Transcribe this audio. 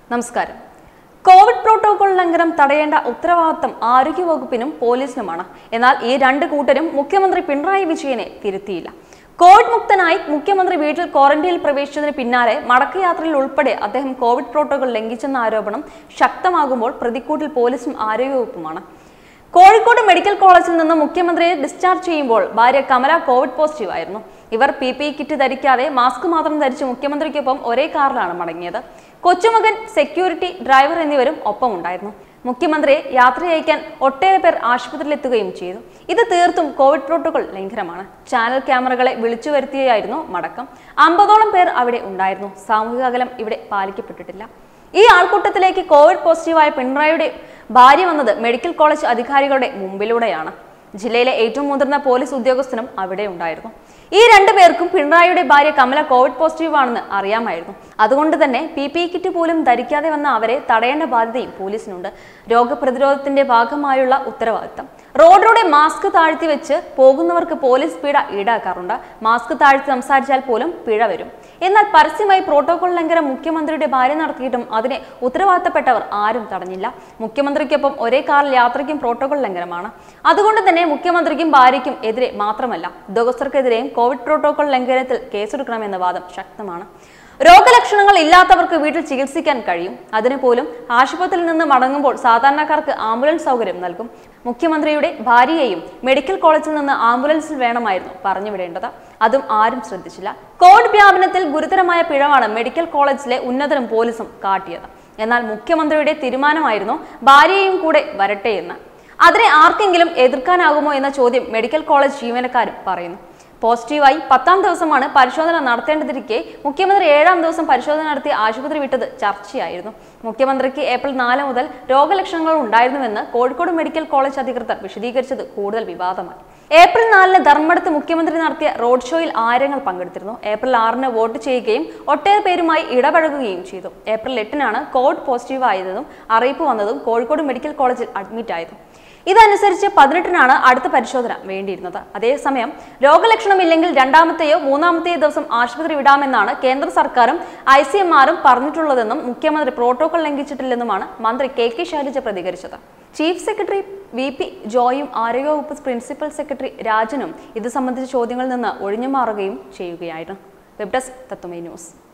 നമസ്കാരം Covid protocol ലംഘനം തടയേണ്ട ഉത്തരവാദിത്തം ആരോഗ്യവകുപ്പിനും പോലീസിനുമാണ് എന്നാൽ ഈ രണ്ട് കൂട്ടരും മുഖ്യമന്ത്രി പിണറായി വിജയനെ തിരുത്തിയില്ല കോവിഡ് മുക്തനായി മുഖ്യമന്ത്രി വീട്ടിൽ ക്വാറന്റൈനിൽ പ്രവേശിച്ചതിന് പിന്നാലെ മടക്കയാത്രയിൽ ഉൾപ്പെടെ അദ്ദേഹം കോവിഡ് പ്രോട്ടോകോൾ ലംഘിച്ചെന്ന ആരോപണം ശക്തമാകുമ്പോൾ പ്രതിക്കൂട്ടിൽ പോലീസും ആരോഗ്യവകുപ്പുമാണ് കോഴിക്കോട് മെഡിക്കൽ കോളേജിൽ നിന്ന് മുഖ്യമന്ത്രിയെ ഡിസ്ചാർജ് ചെയ്യുമ്പോൾ ഭാര്യ കമല കോവിഡ് പോസിറ്റീവ് ആയിരുന്നു ഇവർ പി പി കിറ്റ് ധരിക്കാതെ മാസ്ക് മാത്രം ധരിച്ച് മുഖ്യമന്ത്രിക്കൊപ്പം ഒരേ കാറിലാണ് മടങ്ങിയത് കൊച്ചുമകൻ സെക്യൂരിറ്റി ഡ്രൈവർ എന്നിവരും ഒപ്പമുണ്ടായിരുന്നു മുഖ്യമന്ത്രിയെ യാത്രയയക്കാൻ ഒട്ടേറെ പേർ ആശുപത്രിയിലെത്തുകയും ചെയ്തു ഇത് തീർത്തും കോവിഡ് പ്രോട്ടോകോൾ ലംഘനമാണ് ചാനൽ ക്യാമറകളെ വിളിച്ചു വരുത്തിയായിരുന്നു മടക്കം അമ്പതോളം പേർ അവിടെ ഉണ്ടായിരുന്നു സാമൂഹിക അകലം ഇവിടെ പാലിക്കപ്പെട്ടിട്ടില്ല ഈ ആൾക്കൂട്ടത്തിലേക്ക് കോവിഡ് പോസിറ്റീവായ പിണറായിയുടെ ഭാര്യ വന്നത് മെഡിക്കൽ കോളേജ് അധികാരികളുടെ മുമ്പിലൂടെയാണ് ജില്ലയിലെ ഏറ്റവും മുതിർന്ന പോലീസ് ഉദ്യോഗസ്ഥനും അവിടെ ഉണ്ടായിരുന്നു ഈ രണ്ടു പേർക്കും പിണറായിയുടെ ഭാര്യ കമല കോവിഡ് പോസിറ്റീവ് ആണെന്ന് അറിയാമായിരുന്നു അതുകൊണ്ട് തന്നെ പി പി കിറ്റ് പോലും ധരിക്കാതെ വന്ന അവരെ തടയേണ്ട ബാധ്യതയും പോലീസിനുണ്ട് രോഗപ്രതിരോധത്തിന്റെ ഭാഗമായുള്ള ഉത്തരവാദിത്തം റോഡിലൂടെ മാസ്ക് താഴ്ത്തി വെച്ച് പോകുന്നവർക്ക് പോലീസ് പിഴ ഈടാക്കാറുണ്ട് മാസ്ക് താഴ്ത്തി സംസാരിച്ചാൽ പോലും പിഴ വരും എന്നാൽ പരസ്യമായി പ്രോട്ടോകോൾ ലംഘനം മുഖ്യമന്ത്രിയുടെ ഭാര്യ നടത്തിയിട്ടും അതിനെ ഉത്തരവാദിത്തപ്പെട്ടവർ ആരും തടഞ്ഞില്ല മുഖ്യമന്ത്രിക്കൊപ്പം ഒരേ കാറിൽ യാത്രയ്ക്കും പ്രോട്ടോകോൾ ലംഘനമാണ് അതുകൊണ്ട് തന്നെ മുഖ്യമന്ത്രിക്കും ഭാര്യയ്ക്കും എതിരെ മാത്രമല്ല ഉദ്യോഗസ്ഥർക്കെതിരെയും കോവിഡ് പ്രോട്ടോകോൾ ലംഘനത്തിൽ കേസെടുക്കണമെന്ന വാദം ശക്തമാണ് രോഗലക്ഷണങ്ങൾ ഇല്ലാത്തവർക്ക് വീട്ടിൽ ചികിത്സിക്കാൻ കഴിയും അതിന് പോലും ആശുപത്രിയിൽ നിന്ന് മടങ്ങുമ്പോൾ സാധാരണക്കാർക്ക് ആംബുലൻസ് സൗകര്യം നൽകും മുഖ്യമന്ത്രിയുടെ ഭാര്യയെയും മെഡിക്കൽ കോളേജിൽ നിന്ന് ആംബുലൻസിൽ വേണമായിരുന്നു പറഞ്ഞുവിടേണ്ടത് അതും ആരും ശ്രദ്ധിച്ചില്ല കോവിഡ് വ്യാപനത്തിൽ ഗുരുതരമായ പിഴവാണ് മെഡിക്കൽ കോളേജിലെ ഉന്നതരും പോലീസും കാട്ടിയത് എന്നാൽ മുഖ്യമന്ത്രിയുടെ തീരുമാനമായിരുന്നു ഭാര്യയെയും കൂടെ വരട്ടെ എന്ന് അതിനെ ആർക്കെങ്കിലും എതിർക്കാനാകുമോ എന്ന ചോദ്യം മെഡിക്കൽ കോളേജ് ജീവനക്കാരും പറയുന്നു പോസിറ്റീവായി പത്താം ദിവസമാണ് പരിശോധന നടത്തേണ്ടതിരിക്കെ മുഖ്യമന്ത്രി ഏഴാം ദിവസം പരിശോധന നടത്തി ആശുപത്രി വിട്ടത് ചർച്ചയായിരുന്നു മുഖ്യമന്ത്രിക്ക് ഏപ്രിൽ നാല് മുതൽ രോഗലക്ഷണങ്ങൾ ഉണ്ടായിരുന്നുവെന്ന് കോഴിക്കോട് മെഡിക്കൽ കോളേജ് അധികൃതർ വിശദീകരിച്ചത് കൂടുതൽ വിവാദമായി ഏപ്രിൽ നാലിന് ധർമ്മടത്ത് മുഖ്യമന്ത്രി നടത്തിയ റോഡ് ഷോയിൽ ആയിരങ്ങൾ പങ്കെടുത്തിരുന്നു ഏപ്രിൽ ആറിന് വോട്ട് ചെയ്യുകയും ഒട്ടേറെ പേരുമായി ഇടപഴകുകയും ചെയ്തു ഏപ്രിൽ എട്ടിനാണ് കോവിഡ് പോസിറ്റീവ് ആയതും അറിയിപ്പ് വന്നതും കോഴിക്കോട് മെഡിക്കൽ കോളേജിൽ അഡ്മിറ്റ് ആയതും ഇതനുസരിച്ച് പതിനെട്ടിനാണ് അടുത്ത പരിശോധന വേണ്ടിയിരുന്നത് അതേസമയം രോഗലക്ഷണമില്ലെങ്കിൽ രണ്ടാമത്തെയോ മൂന്നാമത്തെയോ ദിവസം ആശുപത്രി വിടാമെന്നാണ് കേന്ദ്ര സർക്കാരും ഐ സി എം ആറും പറഞ്ഞിട്ടുള്ളതെന്നും മുഖ്യമന്ത്രി പ്രോട്ടോകോൾ ലംഘിച്ചിട്ടില്ലെന്നുമാണ് മന്ത്രി കെ കെ ശൈലജ പ്രതികരിച്ചത് ചീഫ് സെക്രട്ടറി വി പി ജോയും ആരോഗ്യവകുപ്പ് പ്രിൻസിപ്പൽ സെക്രട്ടറി രാജനും ഇത് സംബന്ധിച്ച ചോദ്യങ്ങളിൽ നിന്ന് ഒഴിഞ്ഞു മാറുകയും ചെയ്യുകയായിരുന്നു വെബ് ഡെസ്ക് തത്വമേ ന്യൂസ്